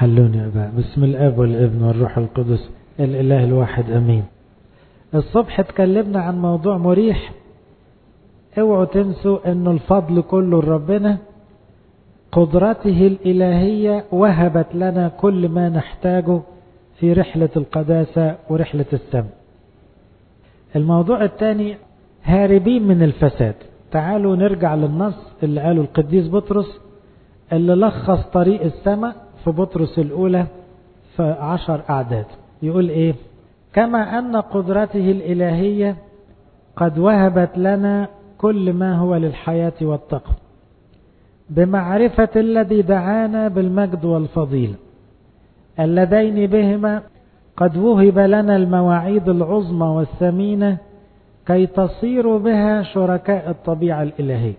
حلوني يا أبا بسم الأب والابن والروح القدس الإله الواحد أمين الصبح اتكلمنا عن موضوع مريح اوعوا تنسوا انه الفضل كله لربنا قدرته الإلهية وهبت لنا كل ما نحتاجه في رحلة القداسة ورحلة السماء الموضوع الثاني هاربين من الفساد تعالوا نرجع للنص اللي قاله القديس بطرس اللي لخص طريق السماء في بطرس الأولى في عشر أعداد يقول إيه كما أن قدرته الإلهية قد وهبت لنا كل ما هو للحياة والتقوى بمعرفة الذي دعانا بالمجد والفضيلة اللذين بهما قد وهب لنا المواعيد العظمى والثمينة كي تصيروا بها شركاء الطبيعة الإلهية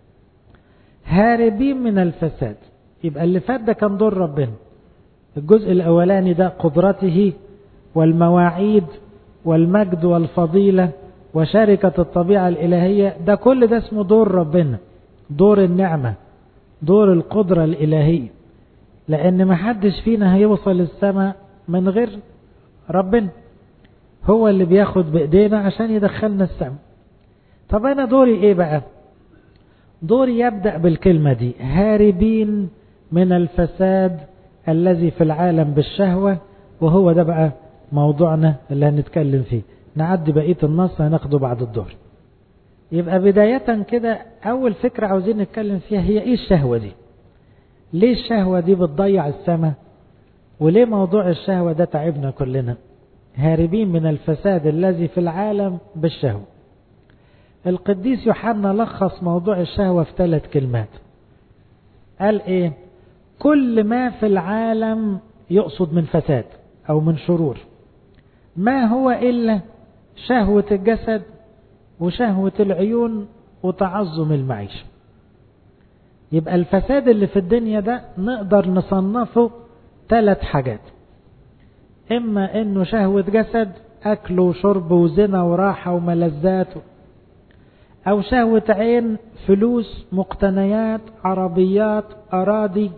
هاربين من الفساد يبقى اللي فات ده كان دور ربنا الجزء الأولاني ده قدرته والمواعيد والمجد والفضيلة وشركة الطبيعة الإلهية ده كل ده اسمه دور ربنا دور النعمة دور القدرة الإلهية لأن ما حدش فينا هيوصل السماء من غير ربنا هو اللي بياخد بإيدينا عشان يدخلنا السماء طب أنا دوري إيه بقى دوري يبدأ بالكلمة دي هاربين من الفساد الذي في العالم بالشهوة وهو ده بقى موضوعنا اللي هنتكلم فيه نعدي بقية النص هناخده بعد الظهر يبقى بداية كده أول فكرة عاوزين نتكلم فيها هي إيه الشهوة دي ليه الشهوة دي بتضيع السماء وليه موضوع الشهوة ده تعبنا كلنا هاربين من الفساد الذي في العالم بالشهوة القديس يوحنا لخص موضوع الشهوة في ثلاث كلمات قال ايه كل ما في العالم يقصد من فساد او من شرور ما هو الا شهوة الجسد وشهوة العيون وتعظم المعيشة يبقى الفساد اللي في الدنيا ده نقدر نصنفه ثلاث حاجات اما انه شهوة جسد اكل وشرب وزنا وراحة وملذات او شهوة عين فلوس مقتنيات عربيات اراضي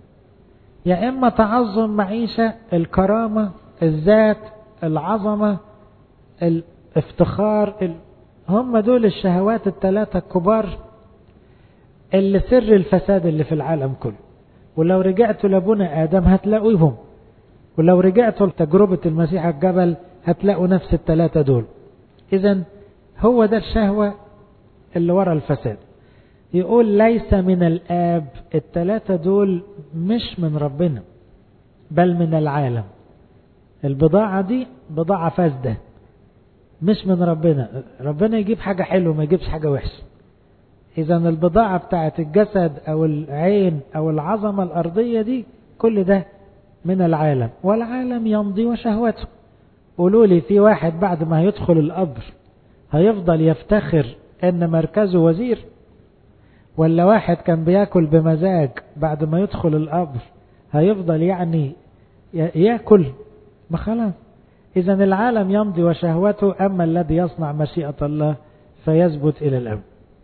يا اما تعظم معيشة الكرامة الذات العظمة الافتخار ال... هم دول الشهوات الثلاثة الكبار اللي سر الفساد اللي في العالم كله ولو رجعتوا لابونا آدم هتلاقوهم ولو رجعتوا لتجربة المسيح الجبل هتلاقوا نفس الثلاثة دول إذا هو ده الشهوة اللي ورا الفساد يقول ليس من الآب الثلاثة دول مش من ربنا بل من العالم البضاعة دي بضاعة فاسدة مش من ربنا ربنا يجيب حاجة حلوة ما يجيبش حاجة وحشة إذا البضاعة بتاعت الجسد أو العين أو العظمة الأرضية دي كل ده من العالم والعالم يمضي وشهوته قولوا لي في واحد بعد ما يدخل القبر هيفضل يفتخر ان مركزه وزير ولا واحد كان بياكل بمزاج بعد ما يدخل القبر هيفضل يعني ياكل ما خلاص اذا العالم يمضي وشهوته اما الذي يصنع مشيئة الله فيثبت الى الابد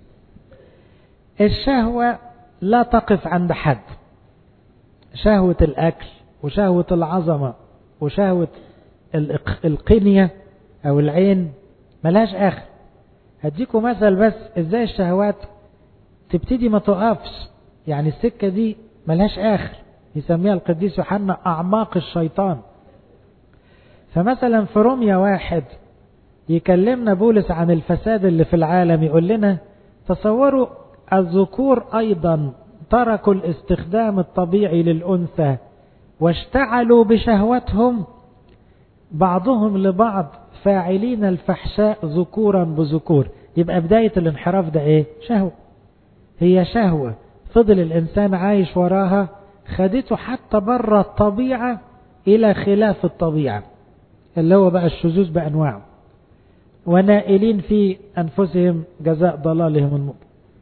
الشهوة لا تقف عند حد شهوة الاكل وشهوة العظمة وشهوة القنية او العين ملهاش اخر هديكم مثل بس ازاي الشهوات تبتدي ما تقفش يعني السكة دي ملهاش اخر يسميها القديس يوحنا اعماق الشيطان فمثلا في روميا واحد يكلمنا بولس عن الفساد اللي في العالم يقول لنا تصوروا الذكور ايضا تركوا الاستخدام الطبيعي للانثى واشتعلوا بشهوتهم بعضهم لبعض فاعلين الفحشاء ذكورا بذكور يبقى بداية الانحراف ده ايه شهوة هي شهوة فضل الانسان عايش وراها خدته حتى بره الطبيعة الى خلاف الطبيعة اللي هو بقى الشذوذ بانواعه ونائلين في انفسهم جزاء ضلالهم المبين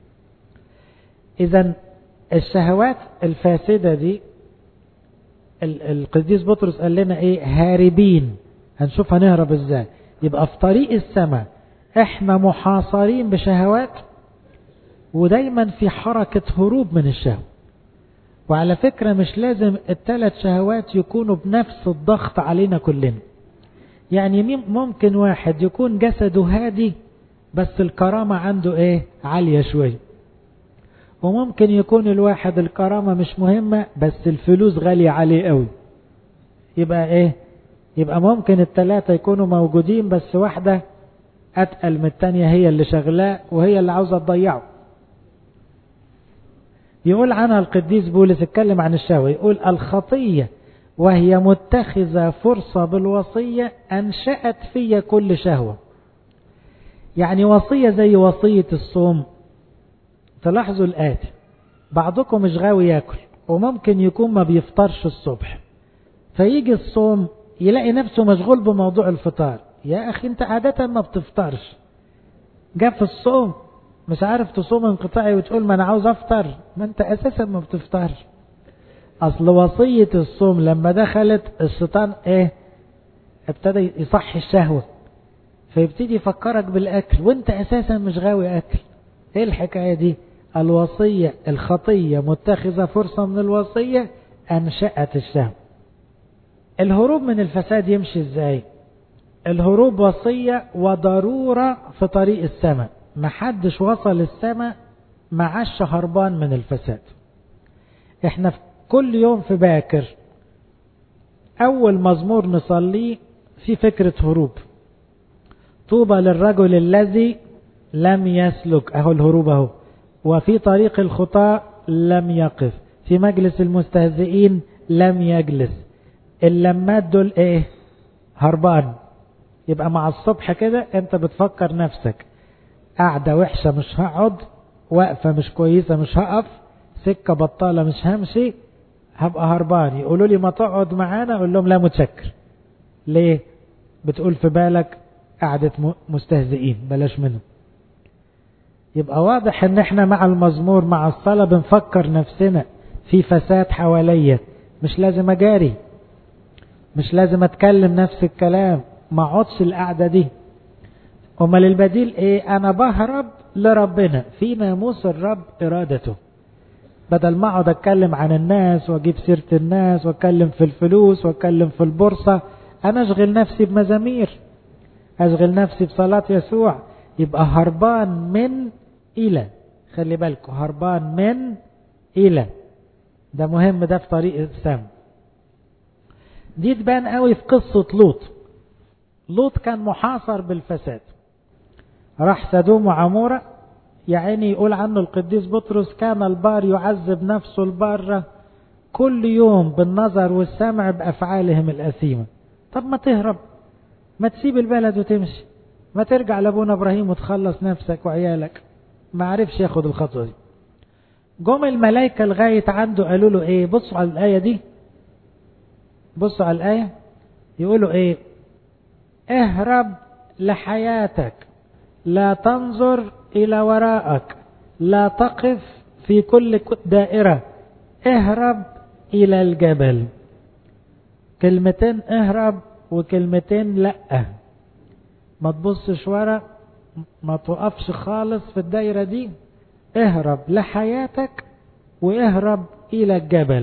اذا الشهوات الفاسدة دي القديس بطرس قال لنا ايه هاربين هنشوف هنهرب ازاي يبقى في طريق السماء احنا محاصرين بشهوات ودايما في حركة هروب من الشهوة وعلى فكرة مش لازم الثلاث شهوات يكونوا بنفس الضغط علينا كلنا يعني ممكن واحد يكون جسده هادي بس الكرامة عنده ايه عالية شوية وممكن يكون الواحد الكرامة مش مهمة بس الفلوس غالية عليه قوي يبقى ايه يبقى ممكن التلاتة يكونوا موجودين بس واحدة أتقل من التانية هي اللي شغلاه وهي اللي عاوزة تضيعه يقول عنها القديس بولس اتكلم عن الشهوة يقول الخطية وهي متخذة فرصة بالوصية أنشأت في كل شهوة يعني وصية زي وصية الصوم تلاحظوا الآتي بعضكم مش غاوي ياكل وممكن يكون ما بيفطرش الصبح فيجي الصوم يلاقي نفسه مشغول بموضوع الفطار يا أخي أنت عادة ما بتفطرش جاء في الصوم مش عارف تصوم انقطاعي وتقول ما أنا عاوز أفطر ما أنت أساسا ما بتفطرش أصل وصية الصوم لما دخلت الشيطان إيه ابتدى يصحي الشهوة فيبتدي يفكرك بالأكل وأنت أساسا مش غاوي أكل إيه الحكاية دي الوصية الخطية متخذة فرصة من الوصية أنشأت الشهوة الهروب من الفساد يمشي ازاي الهروب وصية وضرورة في طريق السماء محدش وصل السماء معاش هربان من الفساد احنا في كل يوم في باكر اول مزمور نصليه في فكرة هروب طوبى للرجل الذي لم يسلك اهو الهروب اهو وفي طريق الخطاء لم يقف في مجلس المستهزئين لم يجلس اللمات دول ايه هربان يبقى مع الصبح كده انت بتفكر نفسك قاعدة وحشة مش هقعد وقفة مش كويسة مش هقف سكة بطالة مش همشي هبقى هربان يقولوا لي ما تقعد معانا اقول لهم لا متشكر ليه بتقول في بالك قعدة مستهزئين بلاش منه يبقى واضح ان احنا مع المزمور مع الصلاة بنفكر نفسنا في فساد حواليا مش لازم اجاري مش لازم اتكلم نفس الكلام ما اقعدش القعده دي امال البديل ايه انا بهرب لربنا في ناموس الرب ارادته بدل ما اقعد اتكلم عن الناس واجيب سيره الناس واتكلم في الفلوس واتكلم في البورصه انا اشغل نفسي بمزامير اشغل نفسي بصلاه يسوع يبقى هربان من الى خلي بالكم هربان من الى ده مهم ده في طريق السم دي تبان قوي في قصة لوط لوط كان محاصر بالفساد راح سدوم وعمورة يا عيني يقول عنه القديس بطرس كان البار يعذب نفسه البارة كل يوم بالنظر والسمع بأفعالهم الأثيمة طب ما تهرب ما تسيب البلد وتمشي ما ترجع لابونا ابراهيم وتخلص نفسك وعيالك ما عرفش ياخد الخطوة دي جم الملائكة لغاية عنده قالوا له ايه بصوا على الآية دي بصوا على الآية يقولوا ايه اهرب لحياتك لا تنظر إلى وراءك لا تقف في كل دائرة اهرب إلى الجبل كلمتين اهرب وكلمتين لأ ما تبصش ورا ما توقفش خالص في الدايرة دي اهرب لحياتك واهرب إلى الجبل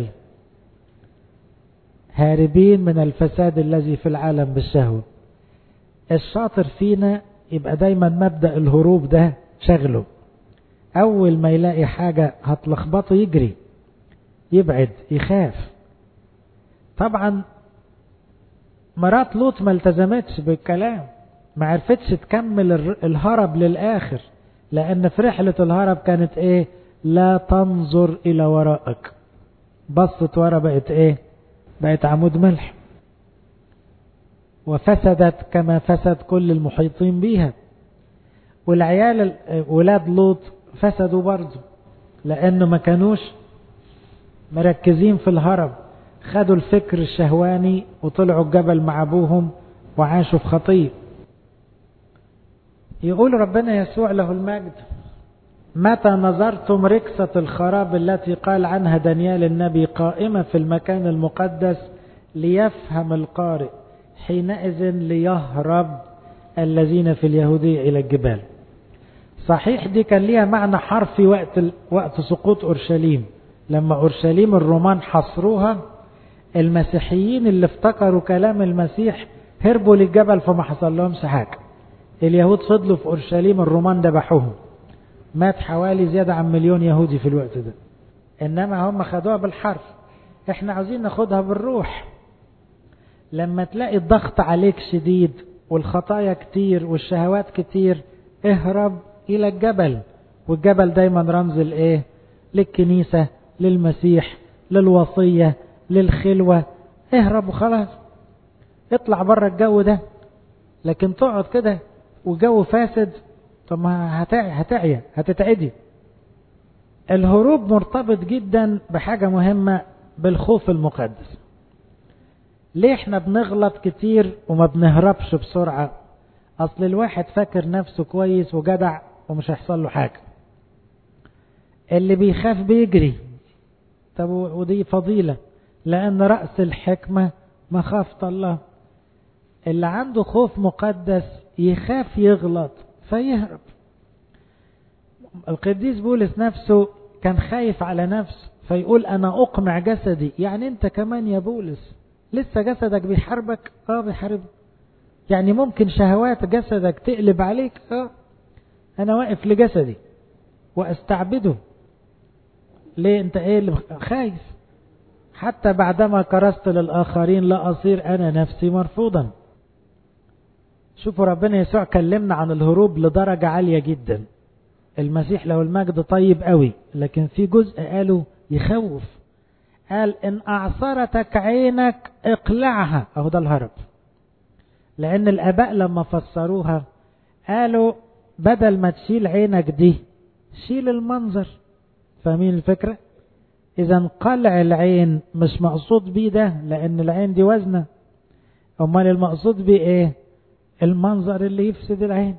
هاربين من الفساد الذي في العالم بالشهوة الشاطر فينا يبقى دايما مبدأ الهروب ده شغله أول ما يلاقي حاجة هتلخبطه يجري يبعد يخاف طبعا مرات لوط ما التزمتش بالكلام ما عرفتش تكمل الهرب للآخر لأن في رحلة الهرب كانت إيه لا تنظر إلى وراءك بصت ورا بقت إيه بقت عمود ملح وفسدت كما فسد كل المحيطين بيها والعيال ولاد لوط فسدوا برضه لأنه ما كانوش مركزين في الهرب خدوا الفكر الشهواني وطلعوا الجبل مع أبوهم وعاشوا في خطية يقول ربنا يسوع له المجد متى نظرتم ركسة الخراب التي قال عنها دانيال النبي قائمة في المكان المقدس ليفهم القارئ حينئذ ليهرب الذين في اليهودية إلى الجبال صحيح دي كان ليها معنى حرفي وقت وقت سقوط أورشليم لما أورشليم الرومان حصروها المسيحيين اللي افتكروا كلام المسيح هربوا للجبل فما حصل لهمش حاجة اليهود فضلوا في أورشليم الرومان ذبحوهم مات حوالي زيادة عن مليون يهودي في الوقت ده إنما هم خدوها بالحرف احنا عاوزين ناخدها بالروح لما تلاقي الضغط عليك شديد والخطايا كتير والشهوات كتير اهرب إلى الجبل والجبل دايما رمز الايه للكنيسة للمسيح للوصية للخلوة اهرب وخلاص اطلع بره الجو ده لكن تقعد كده وجو فاسد طب ما هتعي هتعيا هتتعدي الهروب مرتبط جدا بحاجة مهمة بالخوف المقدس ليه احنا بنغلط كتير وما بنهربش بسرعة اصل الواحد فاكر نفسه كويس وجدع ومش هيحصل له حاجة اللي بيخاف بيجري طب ودي فضيلة لأن رأس الحكمة مخافة الله اللي عنده خوف مقدس يخاف يغلط فيهرب القديس بولس نفسه كان خايف على نفسه فيقول أنا أقمع جسدي يعني أنت كمان يا بولس لسه جسدك بيحاربك اه بيحارب يعني ممكن شهوات جسدك تقلب عليك اه أنا واقف لجسدي وأستعبده ليه أنت إيه اللي خايف حتى بعدما كرست للآخرين لا أصير أنا نفسي مرفوضا شوفوا ربنا يسوع كلمنا عن الهروب لدرجة عالية جدا المسيح له المجد طيب قوي لكن في جزء قاله يخوف قال إن أعصرتك عينك اقلعها أهو ده الهرب لأن الآباء لما فسروها قالوا بدل ما تشيل عينك دي شيل المنظر فاهمين الفكرة إذا قلع العين مش مقصود بيه ده لأن العين دي وزنة أمال المقصود بيه إيه المنظر اللي يفسد العين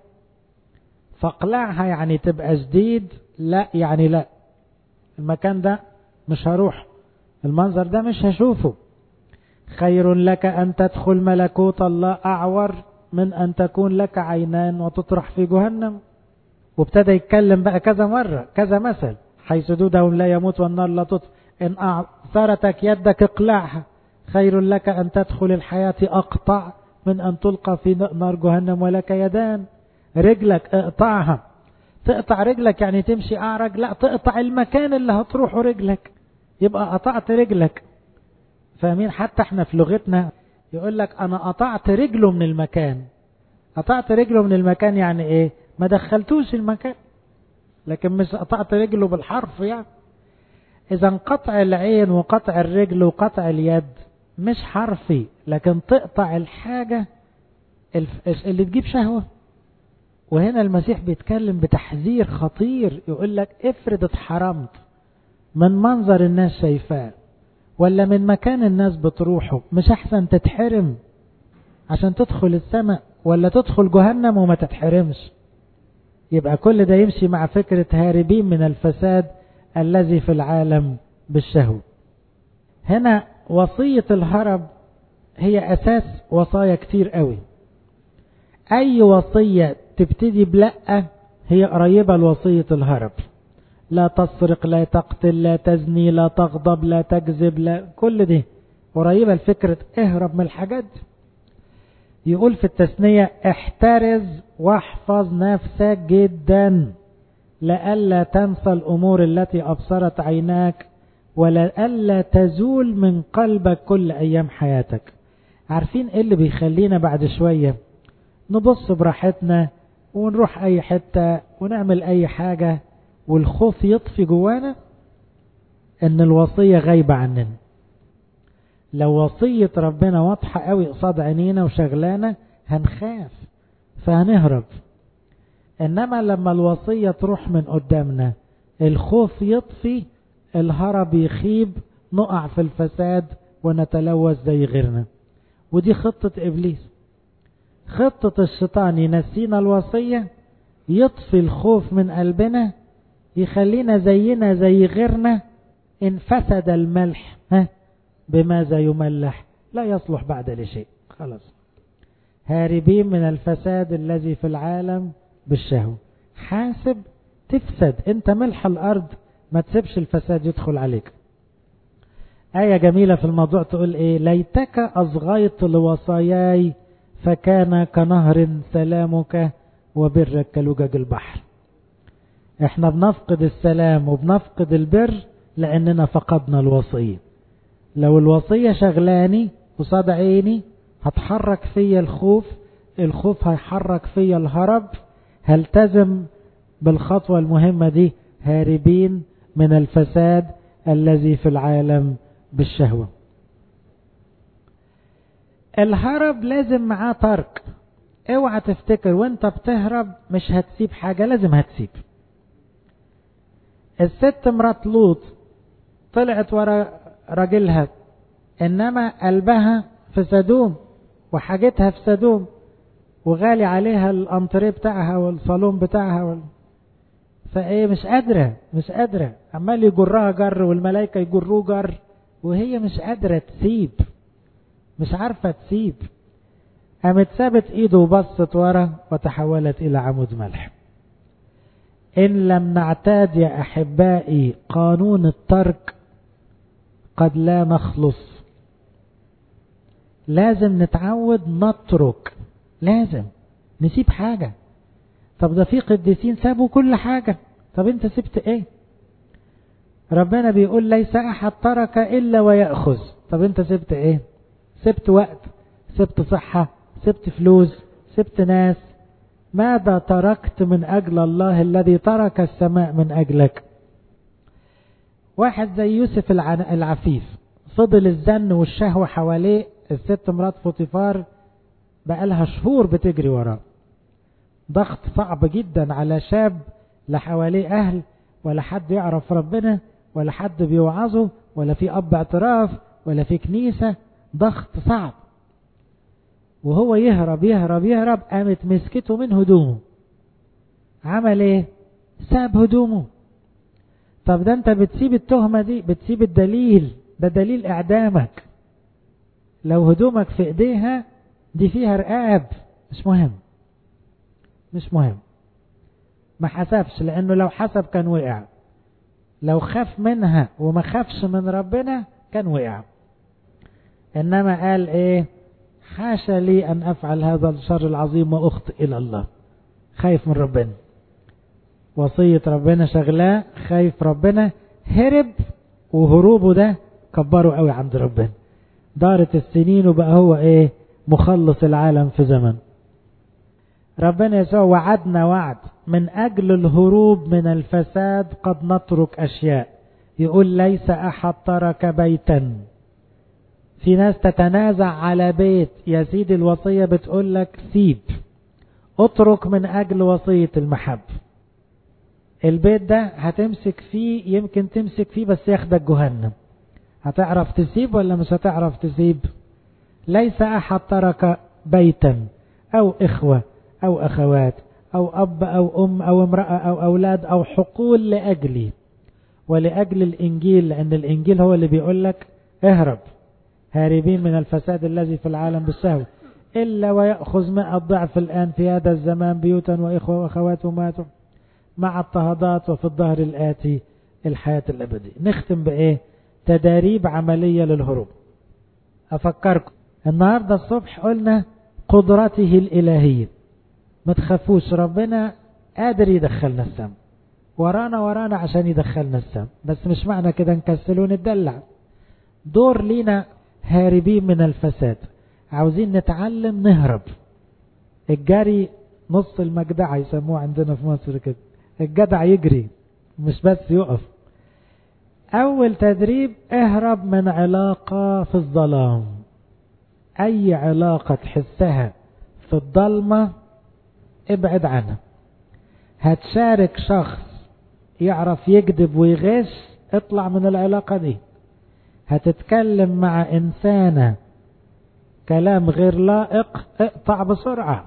فاقلعها يعني تبقى جديد لا يعني لا المكان ده مش هروح المنظر ده مش هشوفه خير لك أن تدخل ملكوت الله أعور من أن تكون لك عينان وتطرح في جهنم وابتدى يتكلم بقى كذا مرة كذا مثل حيث دودهم لا يموت والنار لا تطفئ إن أعثرتك يدك اقلعها خير لك أن تدخل الحياة أقطع من أن تلقى في نار جهنم ولك يدان رجلك اقطعها تقطع رجلك يعني تمشي أعرج لا تقطع المكان اللي هتروحه رجلك يبقى قطعت رجلك فاهمين حتى احنا في لغتنا يقول لك أنا قطعت رجله من المكان قطعت رجله من المكان يعني ايه ما دخلتوش المكان لكن مش قطعت رجله بالحرف يعني إذا قطع العين وقطع الرجل وقطع اليد مش حرفي لكن تقطع الحاجة اللي تجيب شهوة وهنا المسيح بيتكلم بتحذير خطير يقول لك افرض اتحرمت من منظر الناس شايفاه ولا من مكان الناس بتروحه مش احسن تتحرم عشان تدخل السماء ولا تدخل جهنم وما تتحرمش يبقى كل ده يمشي مع فكرة هاربين من الفساد الذي في العالم بالشهوة هنا وصية الهرب هي أساس وصايا كتير قوي أي وصية تبتدي بلأ هي قريبة لوصية الهرب لا تسرق لا تقتل لا تزني لا تغضب لا تكذب لا كل دي قريبة لفكرة اهرب من الحاجات دي يقول في التثنية احترز واحفظ نفسك جدا لئلا تنسى الأمور التي أبصرت عيناك ولئلا تزول من قلبك كل أيام حياتك عارفين ايه اللي بيخلينا بعد شوية نبص براحتنا ونروح أي حتة ونعمل أي حاجة والخوف يطفي جوانا ان الوصية غايبة عننا لو وصية ربنا واضحة قوي قصاد عينينا وشغلانة هنخاف فهنهرب انما لما الوصية تروح من قدامنا الخوف يطفي الهرب يخيب نقع في الفساد ونتلوث زي غيرنا ودي خطة ابليس خطة الشيطان ينسينا الوصية يطفي الخوف من قلبنا يخلينا زينا زي غيرنا إن فسد الملح ها بماذا يملح لا يصلح بعد لشيء خلاص هاربين من الفساد الذي في العالم بالشهوة حاسب تفسد انت ملح الارض ما تسيبش الفساد يدخل عليك آية جميلة في الموضوع تقول إيه ليتك أصغيت لوصاياي فكان كنهر سلامك وبرك كلجج البحر احنا بنفقد السلام وبنفقد البر لأننا فقدنا الوصية لو الوصية شغلاني قصاد عيني هتحرك فيا الخوف الخوف هيحرك فيا الهرب هلتزم بالخطوة المهمة دي هاربين من الفساد الذي في العالم بالشهوة الهرب لازم معاه ترك اوعى تفتكر وانت بتهرب مش هتسيب حاجة لازم هتسيب الست مرات لوط طلعت ورا راجلها انما قلبها في سدوم وحاجتها في سدوم وغالي عليها الانتريه بتاعها والصالون بتاعها وال... فايه مش قادرة مش قادرة عمال يجرها جر والملائكة يجروه جر وهي مش قادرة تسيب مش عارفة تسيب قامت سابت ايده وبصت ورا وتحولت الى عمود ملح ان لم نعتاد يا احبائي قانون الترك قد لا نخلص لازم نتعود نترك لازم نسيب حاجة طب ده في قديسين سابوا كل حاجة طب انت سبت ايه ربنا بيقول ليس احد ترك الا ويأخذ طب انت سبت ايه سبت وقت سبت صحة سبت فلوس سبت ناس ماذا تركت من اجل الله الذي ترك السماء من اجلك واحد زي يوسف العفيف فضل الزن والشهوة حواليه الست مرات فوطيفار بقالها شهور بتجري وراه ضغط صعب جدا على شاب لا حواليه أهل ولا حد يعرف ربنا ولا حد بيوعظه ولا في أب اعتراف ولا في كنيسة ضغط صعب وهو يهرب يهرب يهرب قامت مسكته من هدومه عمل ايه ساب هدومه طب ده انت بتسيب التهمة دي بتسيب الدليل ده دليل اعدامك لو هدومك في ايديها دي فيها رقاب مش مهم مش مهم ما حسبش لانه لو حسب كان وقع لو خاف منها وما خافش من ربنا كان وقع انما قال ايه حاشا لي ان افعل هذا الشر العظيم واخطئ الى الله خايف من ربنا وصية ربنا شغلاه خايف ربنا هرب وهروبه ده كبره قوي عند ربنا دارت السنين وبقى هو ايه مخلص العالم في زمن ربنا يسوع وعدنا وعد من أجل الهروب من الفساد قد نترك أشياء يقول ليس أحد ترك بيتا في ناس تتنازع على بيت يا سيدي الوصية بتقول لك سيب اترك من أجل وصية المحب البيت ده هتمسك فيه يمكن تمسك فيه بس ياخدك جهنم هتعرف تسيب ولا مش هتعرف تسيب ليس أحد ترك بيتا أو إخوة أو أخوات أو أب أو أم أو امرأة أو أولاد أو حقول لأجلي ولأجل الإنجيل لأن الإنجيل هو اللي بيقول لك اهرب هاربين من الفساد الذي في العالم بالسهو إلا ويأخذ ماء الضعف الآن في هذا الزمان بيوتا وإخوة وأخوات وماتوا مع اضطهادات وفي الظهر الآتي الحياة الأبدية نختم بإيه تداريب عملية للهروب أفكركم النهاردة الصبح قلنا قدرته الإلهية ما تخافوش ربنا قادر يدخلنا السم ورانا ورانا عشان يدخلنا السم بس مش معنى كده نكسل وندلع دور لينا هاربين من الفساد عاوزين نتعلم نهرب الجري نص المجدعة يسموه عندنا في مصر كده الجدع يجري مش بس يقف أول تدريب اهرب من علاقة في الظلام أي علاقة تحسها في الضلمة ابعد عنها هتشارك شخص يعرف يكذب ويغش اطلع من العلاقة دي هتتكلم مع إنسانة كلام غير لائق اقطع بسرعة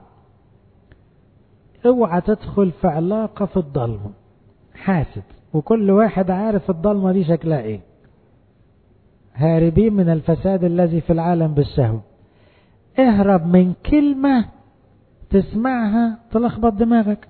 اوعى تدخل في علاقة في الضلمة حاسب وكل واحد عارف الضلمة دي شكلها ايه هاربين من الفساد الذي في العالم بالشهو اهرب من كلمة تسمعها تلخبط دماغك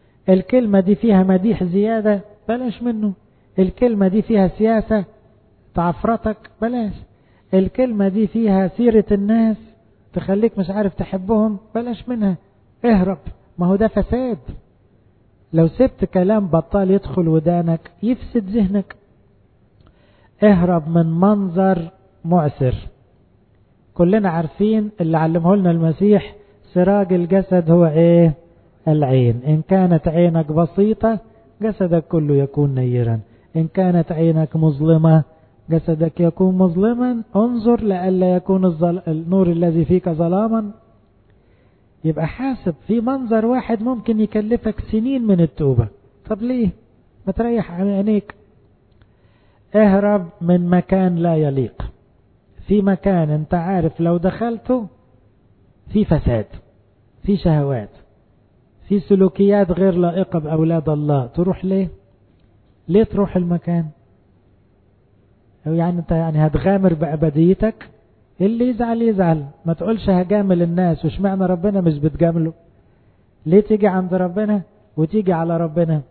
الكلمة دي فيها مديح زيادة بلاش منه الكلمة دي فيها سياسة تعفرتك بلاش الكلمة دي فيها سيرة الناس تخليك مش عارف تحبهم بلاش منها اهرب ما هو ده فساد لو سبت كلام بطال يدخل ودانك يفسد ذهنك اهرب من منظر معسر كلنا عارفين اللي علمه لنا المسيح سراج الجسد هو ايه العين ان كانت عينك بسيطة جسدك كله يكون نيرا ان كانت عينك مظلمة جسدك يكون مظلما انظر لئلا يكون الظل... النور الذي فيك ظلاما يبقى حاسب في منظر واحد ممكن يكلفك سنين من التوبة طب ليه ما تريح عينيك اهرب من مكان لا يليق في مكان انت عارف لو دخلته في فساد في شهوات في سلوكيات غير لائقة بأولاد الله تروح ليه ليه تروح المكان أو يعني انت يعني هتغامر بأبديتك اللي يزعل يزعل ما تقولش هجامل الناس وش معنى ربنا مش بتجامله ليه تيجي عند ربنا وتيجي على ربنا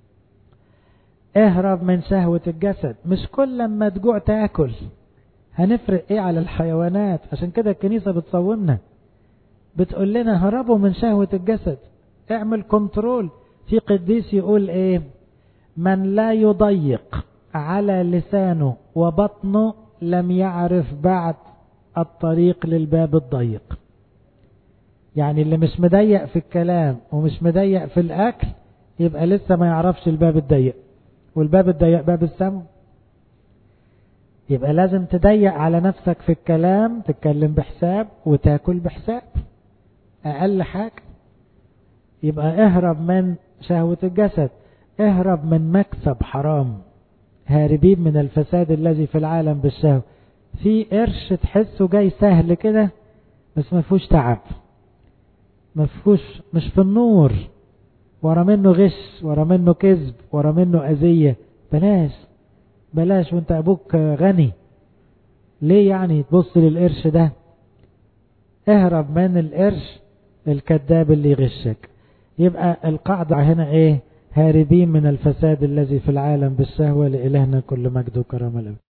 اهرب من شهوة الجسد مش كل لما تجوع تاكل هنفرق ايه على الحيوانات عشان كده الكنيسة بتصومنا بتقول لنا هربوا من شهوة الجسد اعمل كنترول في قديس يقول ايه من لا يضيق على لسانه وبطنه لم يعرف بعد الطريق للباب الضيق يعني اللي مش مضيق في الكلام ومش مضيق في الأكل يبقى لسه ما يعرفش الباب الضيق والباب الضيق باب السماء يبقى لازم تضيق على نفسك في الكلام تتكلم بحساب وتاكل بحساب أقل حاجة يبقى اهرب من شهوة الجسد اهرب من مكسب حرام هاربين من الفساد الذي في العالم بالشهوة في قرش تحسه جاي سهل كده بس ما فيهوش تعب ما فيهوش مش في النور ورا منه غش ورا منه كذب ورا منه أذية بلاش بلاش وانت أبوك غني ليه يعني تبص للقرش ده اهرب من القرش الكذاب اللي يغشك يبقى القاعدة هنا ايه هاربين من الفساد الذي في العالم بالشهوة لإلهنا كل مجد وكرم الأبد